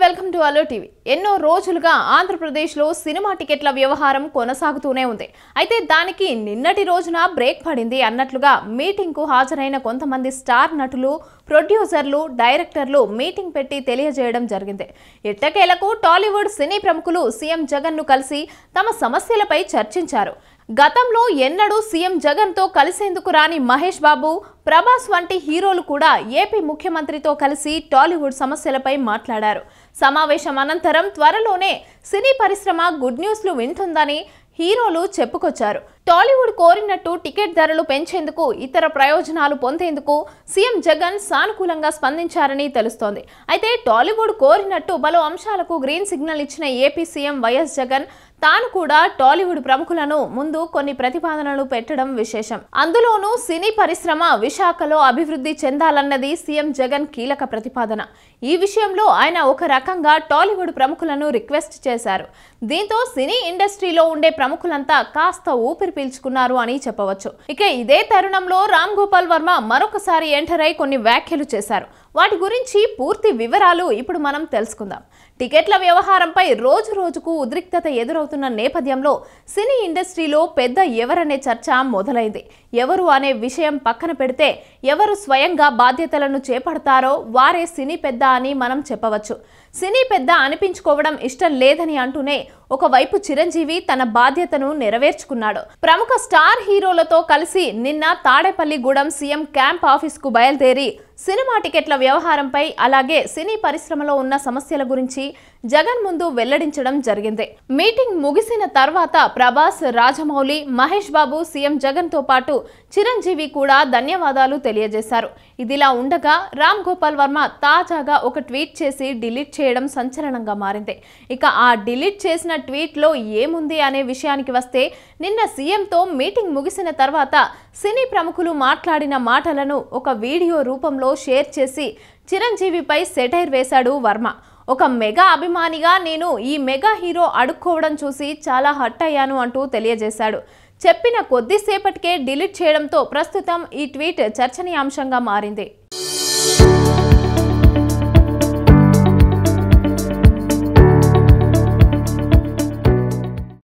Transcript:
welcome to allow TV ఎన్నో రోజులుగా ఆంధ్రప్రదేశ్లో సినిమా టికెట్ల వ్యవహారం కొనసాగుతూనే ఉంది అయితే దానికి నిన్నటి రోజున బ్రేక్ పడింది అన్నట్లుగా మీటింగ్కు హాజరైన కొంతమంది స్టార్ నటులు ప్రొడ్యూసర్లు డైరెక్టర్లు మీటింగ్ పెట్టి తెలియజేయడం జరిగింది ఎట్టకేలకు టాలీవుడ్ సినీ ప్రముఖులు సీఎం జగన్ను కలిసి తమ సమస్యలపై చర్చించారు గతంలో ఎన్నడూ సీఎం జగన్తో కలిసేందుకు రాని మహేష్ బాబు ప్రభాస్ వంటి హీరోలు కూడా ఏపీ ముఖ్యమంత్రితో కలిసి టాలీవుడ్ సమస్యలపై మాట్లాడారు సమావేశం అనంతరం త్వరలోనే సినీ పరిశ్రమ గుడ్ న్యూస్లు వింటుందని హీరోలు చెప్పుకొచ్చారు టాలీవుడ్ కోరినట్టు టికెట్ ధరలు పెంచేందుకు ఇతర ప్రయోజనాలు పొందేందుకు సీఎం జగన్ సానుకూలంగా స్పందించారని తెలుస్తోంది అయితే టాలీవుడ్ కోరినట్టు పలు అంశాలకు గ్రీన్ సిగ్నల్ ఇచ్చిన ఏపీ సీఎం వైఎస్ జగన్ తాను కూడా టాలీవుడ్ ప్రముఖులను ముందు కొన్ని ప్రతిపాదనలు పెట్టడం విశేషం అందులోనూ సినీ పరిశ్రమ విశాఖలో అభివృద్ధి చెందాలన్నది సీఎం జగన్ కీలక ప్రతిపాదన ఈ విషయంలో ఆయన ఒక రకంగా టాలీవుడ్ ప్రముఖులను రిక్వెస్ట్ చేశారు దీంతో సినీ ఇండస్ట్రీలో ఉండే ప్రముఖులంతా కాస్త ఊపిరి పీల్చుకున్నారు అని చెప్పవచ్చు ఇక ఇదే తరుణంలో రామ్ గోపాల్ వర్మ మరొకసారి ఎంటర్ అయి కొన్ని వ్యాఖ్యలు చేశారు వాటి గురించి పూర్తి వివరాలు ఇప్పుడు మనం తెలుసుకుందాం టికెట్ల వ్యవహారంపై రోజు రోజుకు ఉద్రిక్తత ఎదురవుతున్న నేపథ్యంలో సినీ ఇండస్ట్రీలో పెద్ద ఎవరనే చర్చ మొదలైంది ఎవరు అనే విషయం పక్కన పెడితే ఎవరు స్వయంగా బాధ్యతలను చేపడతారో వారే సినీ పెద్ద అని మనం చెప్పవచ్చు సినీ పెద్ద అనిపించుకోవడం ఇష్టం లేదని అంటూనే ఒకవైపు చిరంజీవి తన బాధ్యతను నెరవేర్చుకున్నాడు ప్రముఖ స్టార్ హీరోలతో కలిసి నిన్న తాడేపల్లిగూడెం సీఎం క్యాంప్ ఆఫీస్కు బయలుదేరి సినిమా టికెట్ల వ్యవహారంపై అలాగే సినీ పరిశ్రమలో ఉన్న సమస్యల గురించి జగన్ ముందు వెల్లడించడం జరిగింది మీటింగ్ ముగిసిన తర్వాత ప్రభాస్ రాజమౌళి మహేష్ బాబు సీఎం జగన్ తో పాటు చిరంజీవి కూడా ధన్యవాదాలు తెలియజేశారు ఇదిలా ఉండగా రామ్ గోపాల్ వర్మ తాజాగా ఒక ట్వీట్ చేసి డిలీట్ చేయడం సంచలనంగా మారింది ఇక ఆ డిలీట్ చేసిన ట్వీట్లో ఏముంది అనే విషయానికి వస్తే నిన్న సీఎంతో మీటింగ్ ముగిసిన తర్వాత సినీ ప్రముఖులు మాట్లాడిన మాటలను ఒక వీడియో రూపంలో షేర్ చేసి చిరంజీవిపై సెటైర్ వేశాడు వర్మ ఒక మెగా అభిమానిగా నేను ఈ మెగా హీరో అడుక్కోవడం చూసి చాలా హట్ అయ్యాను అంటూ తెలియజేశాడు చెప్పిన కొద్దిసేపటికే డిలీట్ చేయడంతో ప్రస్తుతం ఈ ట్వీట్ చర్చనీయాంశంగా మారింది